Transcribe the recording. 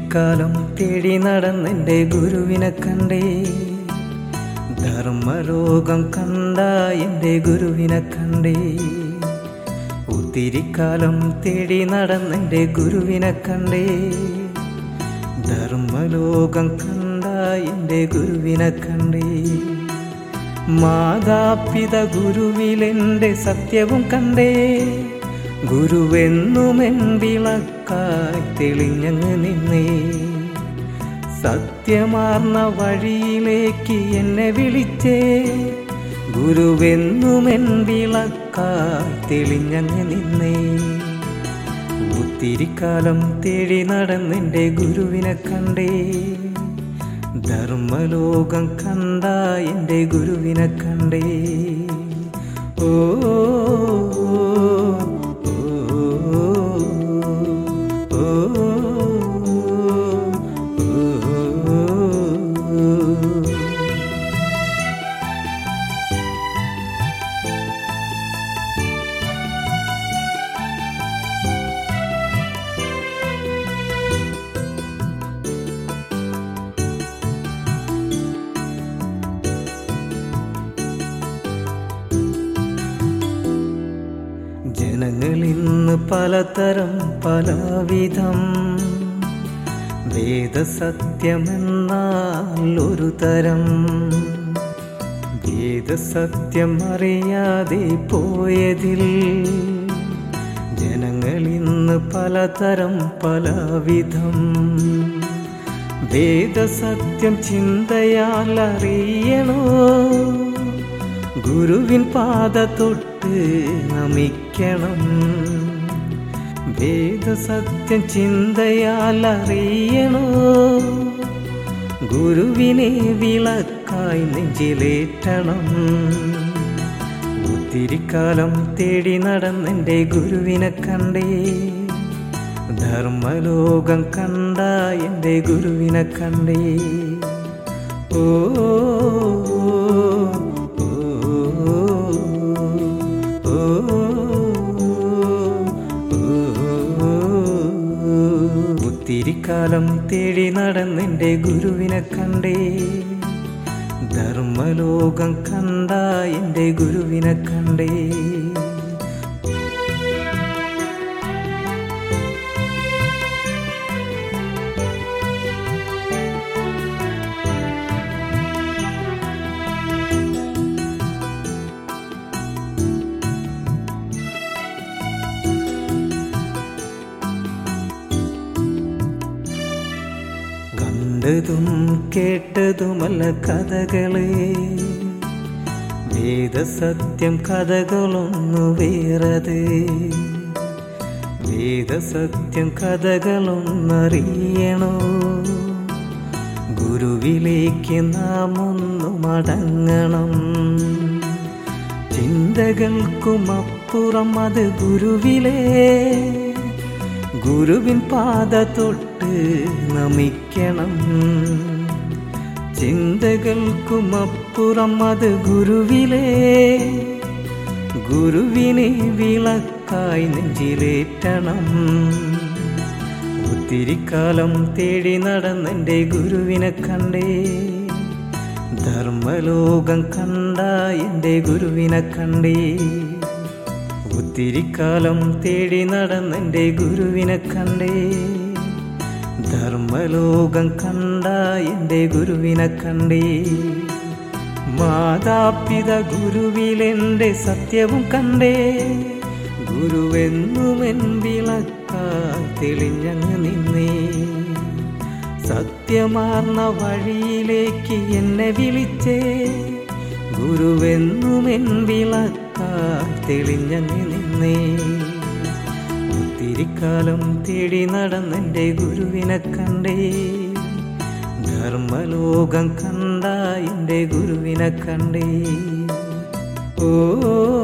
ഒത്തിരിക്കാലം തേടി നടന്നെൻ്റെ ഗുരുവിനെ കണ്ടേ ധർമ്മലോകം കണ്ട എൻ്റെ ഗുരുവിനെ കണ്ടേ ഒത്തിരിക്കാലം തേടി നടന്നെൻ്റെ ഗുരുവിനെ കണ്ടേ ധർമ്മലോകം കണ്ട എൻ്റെ ഗുരുവിനെ കണ്ടേ മാതാപിത ഗുരുവിലെൻ്റെ സത്യവും കണ്ടേ ഗുരുവെന്നുമെൻ വിളക്കായി തെളിഞ്ഞങ്ങ് നിന്നേ സത്യമാർന്ന വഴിയിലേക്ക് എന്നെ വിളിച്ചേ ഗുരുവെന്നുമെൻ വിളക്കായി തെളിഞ്ഞങ്ങ് നിന്നേ ഒത്തിരിക്കാലം തേടി നടന്നെൻ്റെ ഗുരുവിനെ കണ്ടേ ധർമ്മലോകം കണ്ട എൻ്റെ ഗുരുവിനെ കണ്ടേ ഓ ഓ, ഓ, ഓ. ജനങ്ങളിന്ന് പലതരം പലവിധം വേദസത്യമെന്നാൽ ഒരു തരം വേദസത്യം അറിയാതെ പോയതിൽ ജനങ്ങളിന്ന് പലതരം പലവിധം വേദസത്യം ചിന്തയാൽ അറിയണോ ഗുരുവിൻ പാത തൊട്ട് നമിക്കണം വേദസത്യം ചിന്തയാൽ അറിയണോ ഗുരുവിനെ വിളക്കായി നെഞ്ചിലേറ്റണം ഒത്തിരിക്കാലം തേടി നടന്നെൻ്റെ ഗുരുവിനെ കണ്ടേ ധർമ്മലോകം കണ്ട എൻ്റെ ഗുരുവിനെ കണ്ടേ ഓ ഓ, ഓ, ഓ, ഒത്തിരിക്കാലം തേടി നടന്നെൻ്റെ ഗുരുവിനെ കണ്ടേ ധർമ്മലോകം കണ്ട എൻ്റെ ഗുരുവിനെ കണ്ടേ കണ്ടതും കേട്ടതുമല്ല കഥകളെ വേദസത്യം കഥകളൊന്നു വേറത് വേദസത്യം കഥകളൊന്നറിയണോ ഗുരുവിലേക്ക് നാം ഒന്നു മടങ്ങണം ചിന്തകൾക്കുമപ്പുറം അത് ഗുരുവിലേ ഗുരുവിൻ പാത തൊട്ട് നമിക്കണം ചിന്തകൾക്കുമപ്പുറം അത് ഗുരുവിലേ ഗുരുവിനെ വിളക്കായി നെഞ്ചിലേറ്റണം ഒത്തിരിക്കാലം തേടി നടന്നെൻ്റെ ഗുരുവിനെ കണ്ടേ ധർമ്മലോകം കണ്ട എൻ്റെ ഗുരുവിനെ കണ്ടേ ഒത്തിരിക്കാലം തേടി നടന്നെൻ്റെ ഗുരുവിനെ കണ്ടേ ധർമ്മലോകം കണ്ട എൻ്റെ ഗുരുവിനെ കണ്ടേ മാതാപിത ഗുരുവിലെൻ്റെ സത്യവും കണ്ടേ ഗുരുവെന്നുമെൻ വിളക്കായി തെളിഞ്ഞങ്ങ് നിന്നേ സത്യമാർന്ന വഴിയിലേക്ക് എന്നെ വിളിച്ചേ ഗുരുവെന്നുമെൻ വിളക്കായി തെളിഞ്ഞങ്ങ് നിന്നേ ഒത്തിരിക്കാലം തേടി നടന്നെൻ്റെ ഗുരുവിനെ കണ്ടേ ധർമ്മലോകം കണ്ട എൻ്റെ ഗുരുവിനെ കണ്ടേ ഓ